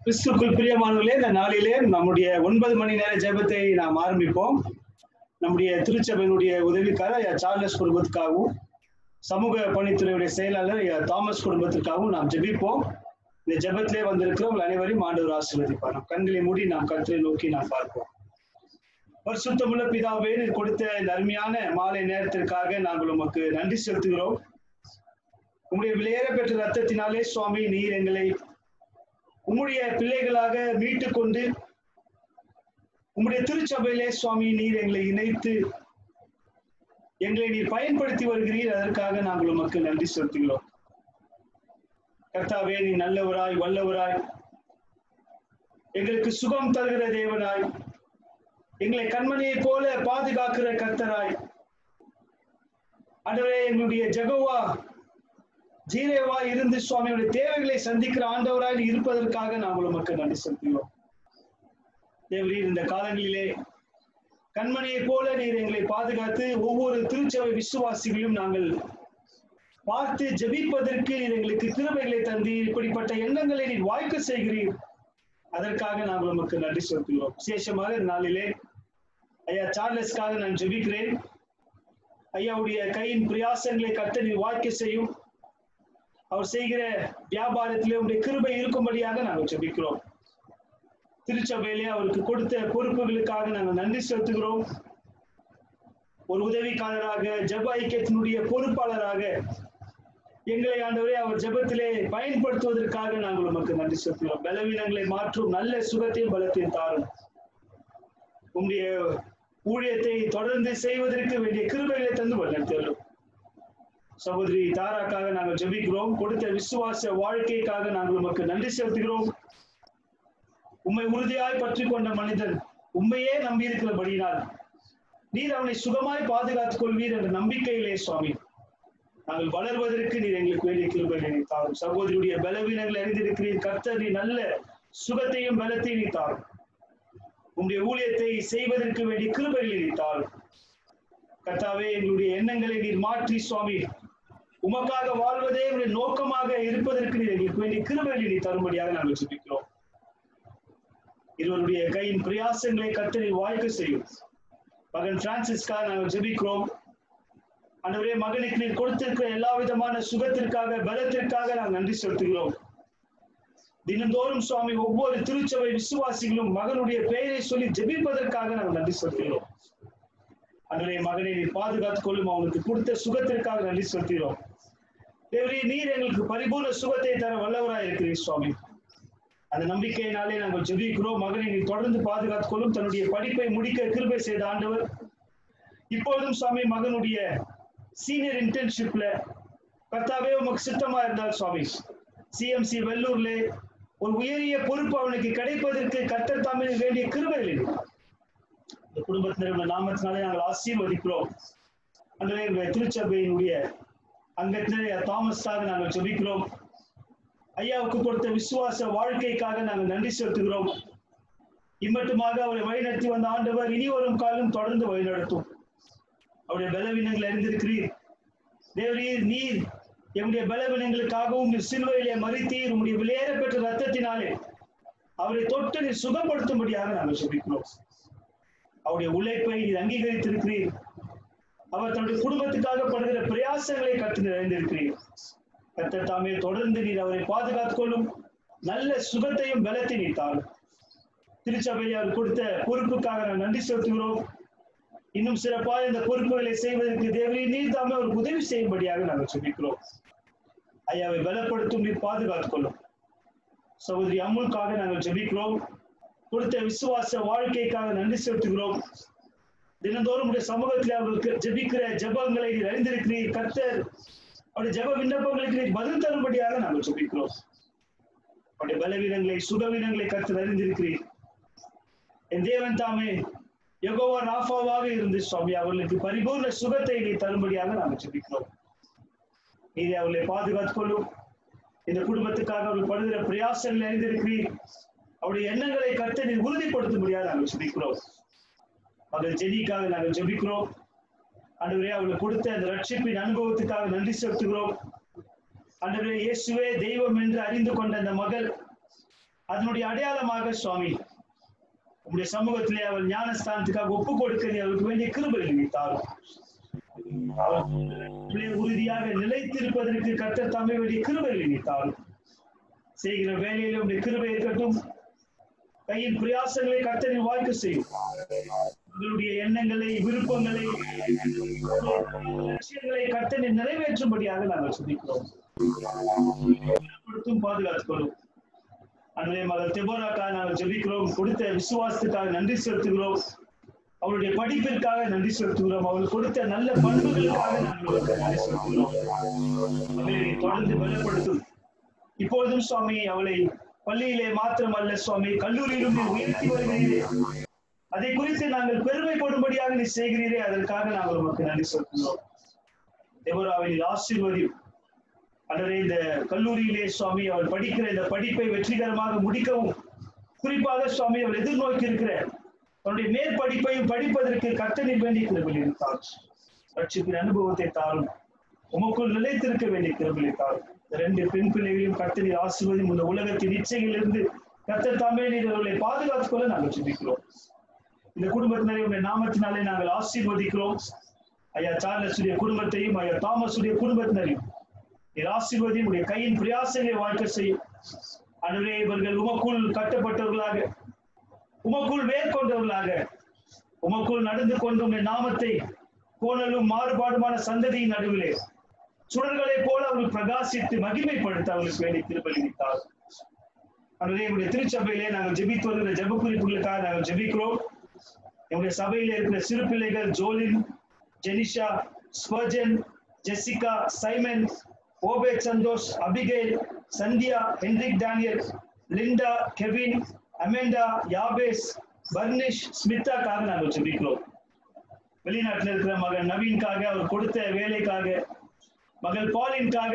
கிறிஸ்துக்குள் பிரியமானவர்களே இந்த நாளிலே நம்முடைய ஒன்பது மணி நேர ஜெபத்தை நாம் ஆரம்பிப்போம் நம்முடைய திருச்சபையினுடைய உதவிக்காக ஐயா சார்லஸ் குடும்பத்துக்காகவும் சமூக பணித்துறையுடைய செயலாளர் ஐயா தாமஸ் குடும்பத்திற்காகவும் நாம் ஜெபிப்போம் இந்த ஜெபத்திலே வந்திருக்கிற உங்கள் அனைவரையும் ஆண்டவர் ஆசீர்வதிப்பார் நம் கண்களை மூடி நாம் கருத்தை நோக்கி நாம் பார்ப்போம் பரிசுத்தமுள்ள பிதாவே நீர் கொடுத்த இந்த அருமையான மாலை நேரத்திற்காக நாங்கள் உமக்கு நன்றி செலுத்துகிறோம் உங்களுடைய விலையேற பெற்ற ரத்தத்தினாலே சுவாமி நீர் எங்களை உம்முடைய பிள்ளைகளாக மீட்டு கொண்டு உம்முடைய திருச்சபையிலே சுவாமி நீர் எங்களை இணைத்து எங்களை நீர் பயன்படுத்தி வருகிறீர் அதற்காக நாங்கள் உமக்கு நன்றி செலுத்துகிறோம் கர்த்தாவே நீ நல்லவராய் வல்லவராய் எங்களுக்கு சுகம் தருகிற தேவனாய் எங்களை கண்மணியைப் போல பாதுகாக்கிற கர்த்தராய் ஆண்டவரே எங்களுடைய ஜெகோவா ஜீரேவா இருந்து சுவாமியுடைய தேவைகளை சந்திக்கிற ஆண்டவராய் இருப்பதற்காக நாங்கள் உமக்கு நன்றி செலுத்துகிறோம் தேவரீர் இந்த காலங்களிலே கண்மணியைப் போல நீர் எங்களை பாதுகாத்து ஒவ்வொரு திருச்சபை விசுவாசிகளையும் நாங்கள் பார்த்து ஜெபிப்பதற்கு நீர் எங்களுக்கு கிருபைகளை தந்து இப்படிப்பட்ட எண்ணங்களை நீர் வாய்க்க செய்கிறீர் அதற்காக நாங்கள் உமக்கு நன்றி செலுத்துகிறோம் விசேஷமாக இந்த நாளிலே ஐயா சார்லஸ்க்காக நான் ஜெபிக்கிறேன் ஐயாவுடைய கையின் பிரயாசங்களை கட்ட நீர் வாய்க்க செய்யும் அவர் செய்கிற வியாபாரத்திலே உடைய கிருபை இருக்கும்படியாக நாங்கள் ஜெபிக்கிறோம் திருச்சபையிலே அவருக்கு கொடுத்த பொறுப்புகளுக்காக நாங்கள் நன்றி செலுத்துகிறோம் ஒரு உதவிக்காரராக ஜப ஐக்கியத்தினுடைய பொறுப்பாளராக எங்களை ஆண்டவரே அவர் ஜபத்திலே பயன்படுத்துவதற்காக நாங்கள் உமக்கு நன்றி செலுத்துகிறோம் பலவீனங்களை மாற்றும் நல்ல சுகத்தையும் பலத்தையும் தாரும் உங்களுடைய ஊழியத்தை தொடர்ந்து செய்வதற்கு வேண்டிய கிருபைகளை தந்து வழிநடத்தியுள்ளோம் சகோதரி தாராக்காக நாங்கள் ஜெபிக்கிறோம் கொடுத்த விசுவாச வாழ்க்கைக்காக நாங்கள் உமக்கு நன்றி செலுத்துகிறோம் உண்மை உறுதியாய் பற்றி கொண்ட மனிதன் உண்மையே நம்பி இருக்கிறபடியினால் நீர் அவனை சுகமாய் பாதுகாத்துக் கொள்வீர் என்ற நம்பிக்கையிலே சுவாமி நாங்கள் வளர்வதற்கு நீர் எங்களுக்கு வேண்டிய கிருபை நினைத்தாரும் சகோதரியுடைய பலவீனங்களை அறிந்திருக்கிறீர் கர்த்தர் நீ நல்ல சுகத்தையும் பலத்தையும் நீத்தாரும் உங்களுடைய ஊழியத்தை செய்வதற்கு வேண்டிய கிருபைகளை நீத்தாரும் கர்த்தாவே எங்களுடைய எண்ணங்களை நீர் மாற்றி சுவாமி உமக்காக வாழ்வதே உங்களுடைய நோக்கமாக இருப்பதற்கு நீர் எங்களுக்கு வேண்டிய கிருபைகளை நீ தரும்படியாக நாங்கள் ஜெபிக்கிறோம் இருவருடைய கையின் பிரயாசங்களை கத்தனை வாய்க்க செய்யும் மகன் பிரான்சிஸ்கா நாங்கள் ஜெபிக்கிறோம் அன்றுவரே மகனுக்கு நீர் கொடுத்திருக்கிற எல்லா விதமான சுகத்திற்காக பலத்திற்காக நாங்கள் நன்றி செலுத்துகிறோம் தினந்தோறும் சுவாமி ஒவ்வொரு திருச்சபை விசுவாசிகளும் மகனுடைய பெயரை சொல்லி ஜெபிப்பதற்காக நாங்கள் நன்றி செலுத்துகிறோம் அன்றைய மகனை நீர் பாதுகாத்துக் கொள்ளும் அவனுக்கு கொடுத்த சுகத்திற்காக நன்றி செலுத்துகிறோம் தேவரே நீர் எங்களுக்கு பரிபூர்ண சுகத்தை தர வல்லவராய் இருக்கிறீர் சுவாமி அந்த நம்பிக்கையினாலே நாங்கள் ஜெபிக்கிறோம் மகனை நீ தொடர்ந்து பாதுகாத்துக் கொள்ளும் தன்னுடைய படிப்பை முடிக்க கிருபை செய்த ஆண்டவர் இப்பொழுதும் சுவாமி மகனுடைய சீனியர் இன்டர்ன்ஷிப்ல கர்த்தாவே உமக்கு சித்தமா இருந்தால் சுவாமி சிஎம்சி வெள்ளூர்ல ஒரு உயரிய பொறுப்பு அவனுக்கு கிடைப்பதற்கு கர்த்தர் தாமே வேண்டிய கிருபைகள் இந்த குடும்பத்தினருடைய நாமத்தினாலே நாங்கள் ஆசீர்வதிக்கிறோம் அந்த திருச்சபையினுடைய அங்கத்தினரை தாமஸாக நாங்கள் ஜெபிக்கிறோம் ஐயாவுக்கு கொடுத்த விசுவாச வாழ்க்கைக்காக நாங்கள் நன்றி செலுத்துகிறோம் இம்மட்டுமாக அவரை வழிநடத்தி வந்த ஆண்டவர் இனி வரும் காலம் தொடர்ந்து வழிநடத்தும் அவருடைய பலவீனங்கள் அறிந்திருக்கிறீர் தேவரீர் நீர் எம்முடைய பலவீனங்களுக்காகவும் நீர் சிலுவையிலே மறித்தீர் உம்முடைய விலையேற பெற்ற ரத்தத்தினாலே அவரை தொட்டு நீர் சுகப்படுத்தும்படியாக நாங்கள் சொல்லிக்கிறோம் அவருடைய உழைப்பை நீர் அங்கீகரித்திருக்கிறீர் அவர் தன்னுடைய குடும்பத்துக்காக படுகிற பிரயாசங்களை கற்று நிறைந்திருக்கிறீர் கத்தர் தாமே தொடர்ந்து நீர் அவரை பாதுகாத்துக் கொள்ளும் நல்ல சுகத்தையும் பலத்தை நீத்தார் திருச்சபையை அவர் கொடுத்த பொறுப்புக்காக நான் நன்றி செலுத்துகிறோம் இன்னும் சிறப்பாக இந்த பொறுப்புகளை செய்வதற்கு தேவரி நீர் தாமே ஒரு உதவி செய்யும்படியாக நாங்கள் சொல்லிக்கிறோம் ஐயாவை பலப்படுத்தும் நீர் பாதுகாத்துக் கொள்ளும் சகோதரி அம்முல்காக நாங்கள் ஜெபிக்கிறோம் கொடுத்த விசுவாச வாழ்க்கைக்காக நன்றி செலுத்துகிறோம் தினந்தோறும் உடைய சமூகத்தில் அவர்களுக்கு ஜெபிக்கிற ஜபங்களை நீர் அறிந்திருக்கிறீர் கர்த்தர் அவருடைய ஜப விண்ணப்பங்களுக்கு நீர் பதில் தரும்படியாக நாங்கள் ஜெபிக்கிறோம் அவருடைய பலவீனங்களை சுகவீனங்களை கர்த்தர் அறிந்திருக்கிறீர் என் தேவன் தாமே யகோவா ராஃபாவாக இருந்து சுவாமி அவர்களுக்கு பரிபூர்ண சுகத்தை நீ தரும்படியாக நாங்கள் ஜெபிக்கிறோம் நீதி அவர்களை பாதுகாத்துக் கொள்ளும் இந்த குடும்பத்துக்காக அவர்கள் படுகிற பிரயாசங்களை அறிந்திருக்கிறீர் அவருடைய எண்ணங்களை கருத்தை நீ உறுதிப்படுத்தும்படியாக நாங்கள் ஜெபிக்கிறோம் மகள் ஜெனிக்காக நாங்கள் ஜெபிக்கிறோம் அன்றுவரே அவர்களுக்கு கொடுத்த அந்த ரட்சிப்பின் அனுபவத்துக்காக நன்றி செலுத்துகிறோம் அன்றுவரே இயேசுவே தெய்வம் என்று அறிந்து கொண்ட அந்த மகள் அதனுடைய அடையாளமாக சுவாமி உங்களுடைய சமூகத்திலே அவள் ஞானஸ்தானத்துக்காக ஒப்பு கொடுக்க நீ அவருக்கு வேண்டிய கிருபை நீ தாரும் அவளை உறுதியாக நிலைத்திருப்பதற்கு கத்த தாமே வேண்டிய கிருபை நீ தாரும் செய்கிற வேலையில உடைய கிருபை இருக்கட்டும் கையின் பிரயாசங்களை கத்தரின் வாழ்க்கை செய்யும் உங்களுடைய எண்ணங்களை விருப்பங்களை லட்சியங்களை கத்தனை நிறைவேற்றும்படியாக நாங்கள் சிந்திக்கிறோம் பாதுகாத்துக் கொள்ளும் அன்றைய மகள் தெபோராக்காக நாங்கள் ஜெபிக்கிறோம் கொடுத்த விசுவாசத்துக்காக நன்றி செலுத்துகிறோம் அவருடைய படிப்பிற்காக நன்றி செலுத்துகிறோம் அவள் கொடுத்த நல்ல பண்புகளுக்காக நாங்கள் நன்றி செலுத்துகிறோம் அவளை தொடர்ந்து பலப்படுத்தும் இப்பொழுதும் சுவாமி அவளை பள்ளியிலே மாத்திரமல்ல சுவாமி கல்லூரியிலும் நீ உயர்த்தி வருகிறீரே அதை குறித்து நாங்கள் பெருமைப்படும்படியாக நீ செய்கிறீரே அதற்காக நாங்கள் உமக்கு நன்றி செலுத்துகிறோம் தேவராவை ஆசீர்வதியும் அல்லது இந்த கல்லூரியிலே சுவாமி அவள் படிக்கிற இந்த படிப்பை வெற்றிகரமாக முடிக்கவும் குறிப்பாக சுவாமி அவள் எதிர்நோக்கி இருக்கிற அவருடைய மேற்படிப்பையும் படிப்பதற்கு கத்தனில் வேண்டிய கிருபில் இருந்தார் ரட்சிப்பின் அனுபவத்தை தாரும் உமக்குள் நிலைத்திருக்க வேண்டிய கிருபிலை தாரும் ரெண்டு பெண் பிள்ளைகளையும் கத்தனில் ஆசிர்வதியும் இந்த உலகத்தின் இச்சையிலிருந்து கத்த தாமே நீர் அவர்களை பாதுகாத்துக் கொள்ள நாங்கள் சிந்திக்கிறோம் இந்த குடும்பத்தினரை உடைய நாமத்தினாலே நாங்கள் ஆசீர்வதிக்கிறோம் ஐயா சார்லஸுடைய குடும்பத்தையும் ஐயா தாமஸுடைய குடும்பத்தினரையும் நீர் ஆசீர்வதியும் உடைய கையின் பிரயாசங்களை வாழ்க்கை செய்யும் அன்றுவரே இவர்கள் உமக்குள் கட்டப்பட்டவர்களாக உமக்குள் மேற்கொண்டவர்களாக உமக்குள் நடந்து கொண்டு உடைய நாமத்தை கோணலும் மாறுபாடுமான சந்ததியின் நடுவிலே சுடர்களைப் போல அவர்கள் பிரகாசித்து மகிமைப்படுத்த அவர்களுக்கு வேண்டி திருப்பலித்தார் அன்றைய எங்களுடைய திருச்சபையிலே நாங்கள் ஜெபித்து வருகிற ஜெப குறிப்புகளுக்காக நாங்கள் ஜெபிக்கிறோம் எங்களுடைய சபையில இருக்கிற சிறு பிள்ளைகள் Jolin Jenisha Spurgeon Jessica Simon ஓபே Santhosh Abigail Sandhya Henrik Daniel Linda Kevin Amanda Yabes Barnish ஸ்மித்தாக்காக நாங்கள் ஜெபிக்கிறோம் வெளிநாட்டில் இருக்கிற மகன் நவீன்காக அவர் கொடுத்த வேலைக்காக மகள் பாலின்காக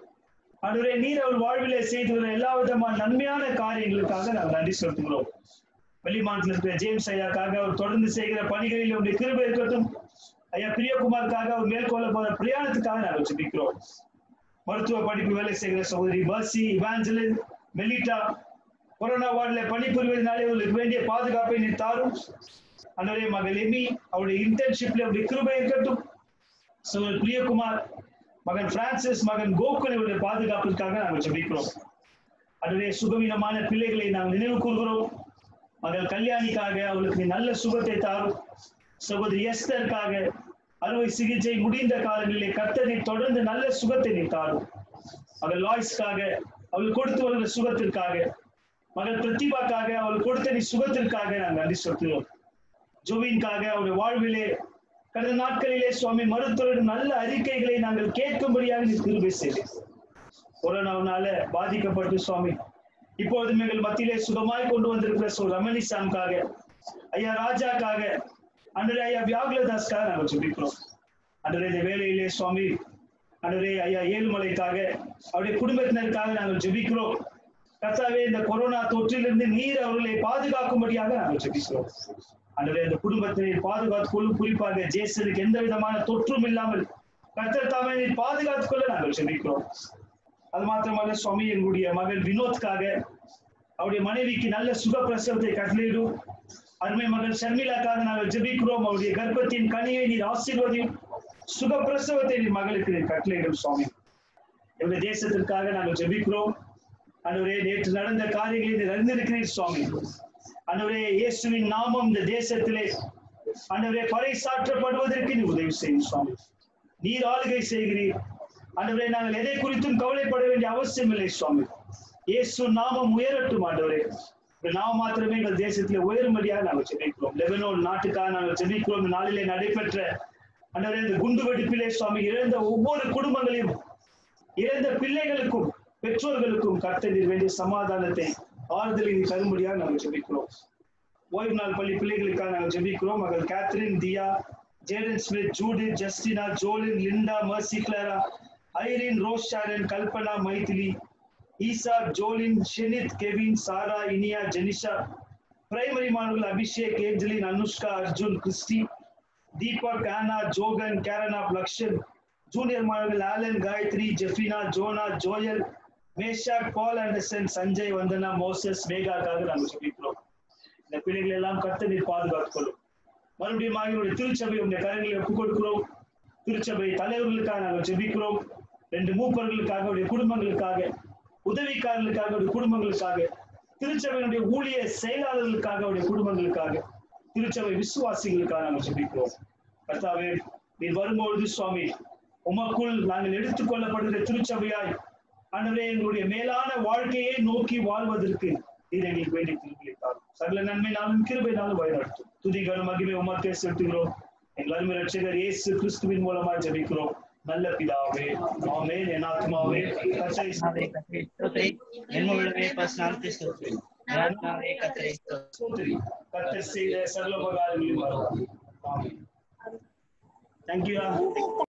அன்றைய நீர் அவர் வாழ்விலே செய்து வர எல்லா விதமான நன்மையான காரியங்களுக்காக நாங்கள் நன்றி செலுத்துகிறோம் வெளிமாநிலத்தில் இருக்கிற ஜேம்ஸ் ஐயாக்காக அவர் தொடர்ந்து செய்கிற பணிகளில் உடைய கிருபை இருக்கட்டும் ஐயா பிரியகுமாருக்காக அவர் மேற்கொள்ள போற பிரயாணத்துக்காக நாங்கள் ஜெபிக்கிறோம் மருத்துவ படிப்பு வேலை செய்கிற சகோதரி பர்சி இவாஞ்சலின் மெலிட்டா கொரோனா வார்டில் பணிபுரிவதனாலே அவர்களுக்கு வேண்டிய பாதுகாப்பை நீ தாரும் அன்றைய மகள் எமி அவருடைய இன்டர்ன்ஷிப்ல அவருடைய கிருபை இருக்கட்டும் சகோதரி பிரியகுமார் மகன் பிரான்சிஸ் மகன் கோகுல் இவருடைய பாதுகாப்பிற்காக நாங்கள் ஜெபிக்கிறோம் அதுவே சுகவீனமான பிள்ளைகளை நாம் நினைவு கூறுகிறோம் மகள் கல்யாணிக்காக அவளுக்கு நல்ல சுகத்தை தாரும் சகோதரி எஸ்தருக்காக அறுவை சிகிச்சை முடிந்த காலங்களிலே கர்த்தனை தொடர்ந்து நல்ல சுகத்தை நீ தாரும் மகள் லாய்ஸ்க்காக அவள் கொடுத்து வருகிற சுகத்திற்காக மகள் பிரதிபாக்காக அவள் கொடுத்த நீ சுகத்திற்காக நாங்கள் நன்றி செலுத்துகிறோம் ஜோவின்காக அவருடைய வாழ்விலே கடந்த நாட்களிலே சுவாமி மருத்துவரின் நல்ல அறிக்கைகளை நாங்கள் கேட்கும்படியாக நீ திரும்பி செய்தேன் கொரோனாவினால பாதிக்கப்பட்டு சுவாமி இப்பொழுதும் எங்கள் மத்தியிலே சுகமாய் கொண்டு வந்திருக்கிற சோ ரமணி சாம்காக ஐயா ராஜாக்காக அன்றே ஐயா வியாகுலதாஸ்க்காக நாங்கள் ஜெபிக்கிறோம் அன்றே இந்த வேலையிலே சுவாமி அன்றே ஐயா ஏழுமலைக்காக அவருடைய குடும்பத்தினருக்காக நாங்கள் ஜெபிக்கிறோம் கர்த்தாவே இந்த கொரோனா தொற்றிலிருந்து நீர் அவர்களை பாதுகாக்கும்படியாக நாங்கள் ஜெபிக்கிறோம் அன்றே இந்த குடும்பத்தை பாதுகாத்துக் கொள்ளும் குறிப்பாக ஜேசனுக்கு எந்த விதமான தொற்றும் இல்லாமல் கர்த்தர் தாமே நீர் பாதுகாத்துக் கொள்ள நாங்கள் ஜெபிக்கிறோம் அது மாத்திரமல்ல சுவாமி எங்களுடைய மகன் வினோத்காக அவருடைய மனைவிக்கு நல்ல சுக பிரசவத்தை கட்டளையிடும் அருமை மகன் ஷர்மிலாக்காக நாங்கள் ஜெபிக்கிறோம் அவருடைய கர்ப்பத்தின் கனியை நீர் ஆசீர்வதியும் சுக பிரசவத்தை நீர் மகளுக்கு நீர் கட்டளையிடும் சுவாமி எங்களுடைய தேசத்திற்காக நாங்கள் ஜெபிக்கிறோம் அன்றுவரே நேற்று நடந்த காரியங்களை நீர் அறிந்திருக்கிறீர் சுவாமி அன்றுவரே இயேசுவின் நாமம் இந்த தேசத்திலே அன்றுவரே பறைசாற்றப்படுவதற்கு நீ உதவி செய்யும் சுவாமி நீர் ஆளுகை செய்கிறீர் ஆண்டவரே நாங்கள் எதை குறித்தும் கவலைப்பட வேண்டிய அவசியம் இல்லை சுவாமி இயேசு நாமம் உயரட்டும் ஆண்டவரே நாம் மாத்திரமே எங்கள் தேசத்திலே உயரும்படியாக நாங்கள் ஜெபிக்கிறோம் லெபனோன் நாட்டுக்காக நாங்கள் ஜெபிக்கிறோம் இந்த நாளிலே நடைபெற்ற ஆண்டவரே இந்த குண்டு வெடிப்பிலே சுவாமி இழந்த ஒவ்வொரு குடும்பங்களையும் இழந்த பிள்ளைகளுக்கும் பெற்றோர்களுக்கும் கர்த்தர் வேண்டிய சமாதானத்தை ஆறுதலை நீ தரும்படியாக நாங்கள் ஜெபிக்கிறோம் ஓய்வு நாள் பள்ளி பிள்ளைகளுக்காக நாங்கள் ஜெபிக்கிறோம் மகள் Catherine Diya Jayden Smith Judy Justina Jolin Linda Mercy Clara Irene Rose Sharon Kalpana Mythili Eesa Jolin Shenith Kevin Sarah Iniya Jenisha primary மாணவர்கள் Abhishek Angeline Anushka Arjun Christy Deepak Anna Johan Karena Lakshan junior மாணவர்கள் Alan Gayathri Jefina Jona Joel Meshach Paul Anderson Sanjay Vandana Moses மேகாக்காக நாங்கள் ஜெபிக்கிறோம் இந்த பிள்ளைகளை எல்லாம் கர்த்தர் நீர் பாதுகாத்துக் கொள்ளும் மறுபடியும் ஆகியோருடைய திருச்சபை உடைய கரங்களை ஒப்புக் கொடுக்கிறோம் திருச்சபை தலைவர்களுக்காக நாங்கள் ஜெபிக்கிறோம் ரெண்டு மூப்பர்களுக்காக அவருடைய குடும்பங்களுக்காக உதவிக்காரர்களுக்காக அவருடைய குடும்பங்களுக்காக திருச்சபையினுடைய ஊழிய செயலாளர்களுக்காக அவருடைய குடும்பங்களுக்காக திருச்சபை விசுவாசிகளுக்காக நாங்கள் ஜெபிக்கிறோம் கர்த்தாவே நீர் வரும்பொழுது சுவாமி உமக்குள் நாங்கள் எடுத்துக் கொள்ளப்படுகிற திருச்சபையாய் ஆண்டவரே எங்களுடைய மேலான வாழ்க்கையை நோக்கி வாழ்வதற்கு நீர் எங்களுக்கு வேண்டி திருப்பியிருத்தார் சகல நன்மை நாளும் கிருபை நாளும் வழிநடத்தும் துதிகள் மகிமை உமக்கே செலுத்துகிறோம் எங்கள் அருமை ரட்சகர் இயேசு கிறிஸ்துவின் மூலமாய் ஜெபிக்கிறோம் நல்ல பிதாவே ஆமென் என் ஆத்மாவே கர்த்தரை ஆத்மாவே கர்த்தரை ஸ்தோத்திரி. என் முழுமே பசுநாமத்தை ஸ்தோத்திரி. என் ஆத்மாவே கர்த்தரை ஸ்தோத்திரி. ஸ்தோத்திரி கர்த்தர் செய்த சகல உபகாரங்களையும் மறவாதே. ஆமென் தேங்க்யூ